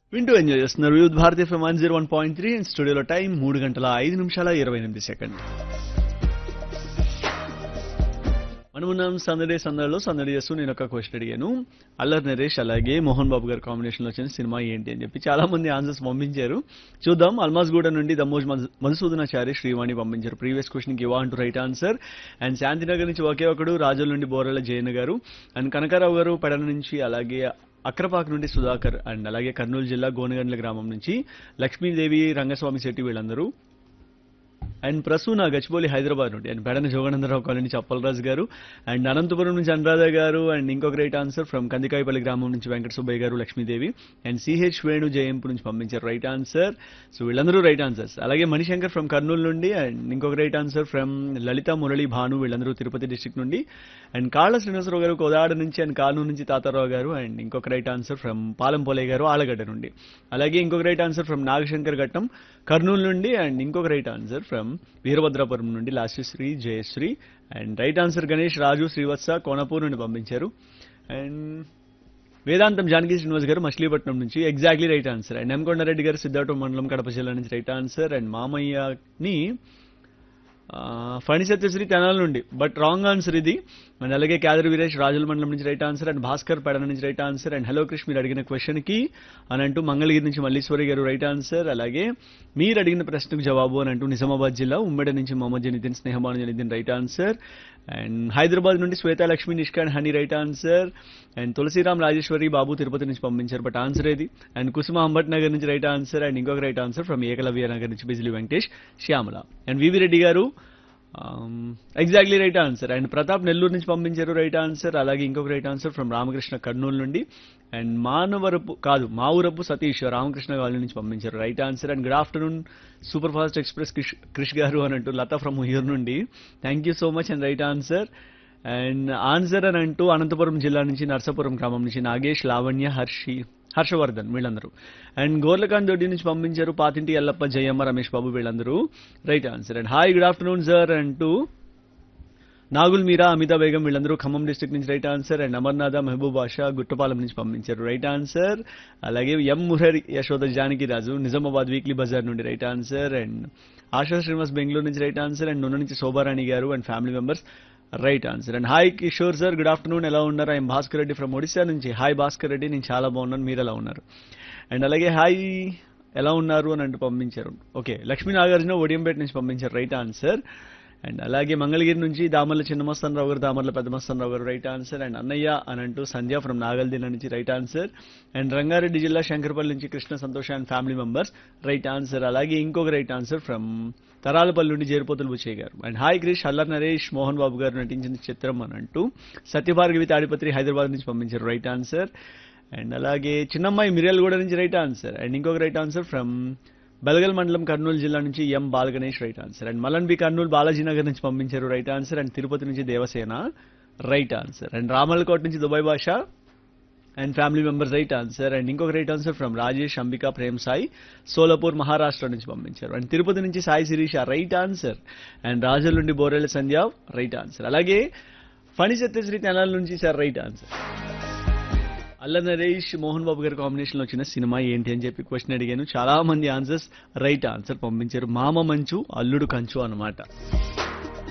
వింటూ ఎంజాయ్ చేస్తున్నారు Vividh Bharatiya FM one zero one point three స్టూడియోలో టైం మూడు గంటల ఐదు నిమిషాల ఇరవై ఎనిమిది సెకండ్ మనమున్నాం సందడి సందడిలో సందడి చేస్తూ నేను ఒక క్వశ్చన్ అడిగాను అల్లరి నరేష్ అలాగే మోహన్ బాబు గారి కాంబినేషన్ లో వచ్చిన సినిమా ఏంటి అని చెప్పి చాలా మంది ఆన్సర్స్ పంపించారు చూద్దాం అల్మాస్గూడ నుండి దమ్మోజ్ మధు- మధుసూదనాచారి శ్రీవాణి పంపించారు ప్రీవియస్ క్వశ్చన్ కి ఇవా అంటూ రైట్ ఆన్సర్ అండ్ శాంతినగర్ నుంచి ఒకే ఒకడు రాజుల నుండి బోరల జయన్ గారు అండ్ కనకారావు గారు పెడన నుంచి అలాగే అక్రపాక్ నుండి సుధాకర్ అండ్ అలాగే కర్నూలు జిల్లా గోనగండ్ల గ్రామం నుంచి లక్ష్మీదేవి రంగస్వామి శెట్టి వీళ్ళందరూ అండ్ ప్రసూన గచ్చిబౌలి హైదరాబాద్ నుండి అండ్ బెడన జోగనందరావు కాలనీ నుంచి అప్పలరాజు గారు అండ్ అనంతపురం నుంచి అనురాధ గారు అండ్ ఇంకొక రైట్ ఆన్సర్ ఫ్రమ్ కందికాయపల్లి గ్రామం నుంచి వెంకట సుబ్బయ్య గారు లక్ష్మీదేవి అండ్ సిహెచ్ వేణు జయంపు నుంచి పంపించారు రైట్ ఆన్సర్ సో వీళ్ళందరూ రైట్ ఆన్సర్స్ అలాగే మణిశంకర్ ఫ్రమ్ కర్నూలు నుండి అండ్ ఇంకొక right answer from Lalitha Murali Bhanu వీళ్ళందరూ తిరుపతి డిస్ట్రిక్ట్ నుండి అండ్ కాళ్ళ శ్రీనివాసరావు గారు కోదాడ నుంచి అండ్ కానూరు నుంచి తాతారావు గారు అండ్ ఇంకొక right answer from Palem Polaiah garu Allagadda నుండి అలాగే ఇంకొక రైట్ ఆన్సర్ ఫ్రమ్ నాగశంకర్ ఘట్టం కర్నూలు నుండి అండ్ ఇంకొక రైట్ ఆన్సర్ ఫ్రమ్ వీరభద్రాపురం నుండి Lasyasri Jayasri and right answer Ganesh Raju Srivatsa Konapur నుండి పంపించారు అండ్ వేదాంతం జానకి శ్రీనివాస్ గారు మచిలీపట్నం నుంచి exactly right answer and M Kondareddy garu Siddhartha మండలం కడప జిల్లా నుంచి రైట్ ఆన్సర్ అండ్ మామయ్యని ఫణి సత్యశ్రీ తెనాల నుండి బట్ రాంగ్ ఆన్సర్ ఇది అండ్ అలాగే క్యాదర్ వీరేష్ రాజుల మండలం నుంచి right answer and Bhaskar Pedana నుంచి right answer and hello Krishna మీరు అడిగిన క్వశ్చన్ కి అని అంటూ మంగళగిరి నుంచి మల్లీశ్వరి గారు రైట్ ఆన్సర్ అలాగే మీరు అడిగిన ప్రశ్నకు జవాబు అని అంటూ నిజామాబాద్ జిల్లా ఉమ్మడి నుంచి Mohammed Janidin Snehabanu Janidin right answer and Hyderabad నుండి Swetha Lakshmi Nishkan Honey right answer and Tulasiram Rajeswari Babu Tirupati నుంచి పంపించారు బట్ ఆన్సర్ ఏది అండ్ కుసుమ అంబట్ నగర్ నుంచి రైట్ ఆన్సర్ అండ్ ఇంకొక right answer from Ekalavya Nagar నుంచి Bijili Venkatesh Shyamala and VV Reddy garu exactly right answer and Pratap Nellore నుంచి పంపించారు రైట్ ఆన్సర్ అలాగే ఇంకొక right answer from Ramakrishna Kurnool నుండి అండ్ మానవరపు కాదు మావురపు సతీష్ రామకృష్ణ కాలనీ నుంచి పంపించారు right answer and good afternoon super fast express Krish Krish garu అని అంటూ లతా ఫ్రమ్ ఉయ్యూరు నుండి thank you so much and right answer and answer అని అంటూ అనంతపురం జిల్లా నుంచి నర్సాపురం గ్రామం నుంచి నాగేష్ లావణ్య హర్షి హర్షవర్ధన్ వీళ్ళందరూ అండ్ గోర్లకాంత్ దొడ్డి నుంచి పంపించారు పాతింటి ఎల్లప్ప జయమ్మ రమేష్ బాబు వీళ్ళందరూ right answer and hi good afternoon sir అంటూ నాగుల్ మీరా అమితా బేగం వీళ్ళందరూ ఖమ్మం డిస్ట్రిక్ట్ నుంచి right answer and Amarnatha Mahaboob Basha Guttapalem నుంచి పంపించారు రైట్ ఆన్సర్ అలాగే M Murahari Yashoda Janaki Raju Nizamabad weekly bazaar నుండి right answer and Asha Srinivas Bengaluru నుంచి రైట్ ఆన్సర్ అండ్ నూనె నుంచి Shobharani garu and family members right answer and hi Kishore sir good afternoon ఎలా ఉన్నారు ఐఎమ్ భాస్కర్ రెడ్డి ఫ్రమ్ ఒడిశా నుంచి హాయ్ భాస్కర్ రెడ్డి నేను చాలా బాగున్నాను మీరు ఎలా ఉన్నారు అండ్ అలాగే హాయ్ ఎలా ఉన్నారు అని అంటూ పంపించారు ఓకే లక్ష్మీ నాగార్జున ఒడియంపేట నుంచి పంపించారు రైట్ ఆన్సర్ అండ్ అలాగే మంగళగిరి నుంచి దామర్ల చిన్నమస్తానరావు గారు దామర్ల పెద్దమస్తానరావు గారు రైట్ ఆన్సర్ అండ్ అన్నయ్య అని అంటూ సంధ్య ఫ్రమ్ నాగల్దిన నుంచి రైట్ ఆన్సర్ అండ్ రంగారెడ్డి జిల్లా శంకరపల్లి నుంచి Krishna Santosh and family members right answer అలాగే ఇంకొక రైట్ ఆన్సర్ ఫ్రమ్ తరాలపల్లి నుండి జేరుపోతులు బుచ్చయ్య గారు అండ్ హాయ్ క్రిష్ అల్లర్ నరేష్ మోహన్ బాబు గారు నటించిన చిత్రం అని అంటూ సత్యభార్గవి తాడిపత్రి హైదరాబాద్ నుంచి పంపించారు రైట్ ఆన్సర్ అండ్ అలాగే చిన్నమ్మాయి మిరియల్గూడ నుంచి రైట్ ఆన్సర్ అండ్ ఇంకొక రైట్ ఆన్సర్ ఫ్రమ్ బెలగల్ మండలం కర్నూలు జిల్లా నుంచి M Balaganesh right answer and Malan B Kurnool Balaji Nagar నుంచి పంపించారు రైట్ ఆన్సర్ అండ్ తిరుపతి నుంచి Devasena right answer and Ramalakot నుంచి Dubai Basha and family members right answer and ఇంకొక right answer from Rajesh Ambika Prem Sai Solapur Maharashtra నుంచి పంపించారు అండ్ తిరుపతి నుంచి Sai Sirisha right answer and Rajula నుండి బోరెల సంధ్య రైట్ ఆన్సర్ అలాగే ఫణి సత్యశ్రీ తెనాల నుంచి సార్ రైట్ ఆన్సర్ అల్ల నరేష్ మోహన్ బాబు గారి కాంబినేషన్ లో వచ్చిన సినిమా ఏంటి అని చెప్పి క్వశ్చన్ అడిగాను చాలా మంది ఆన్సర్స్ రైట్ ఆన్సర్ పంపించారు మామ మంచు అల్లుడు కంచు అన్నమాట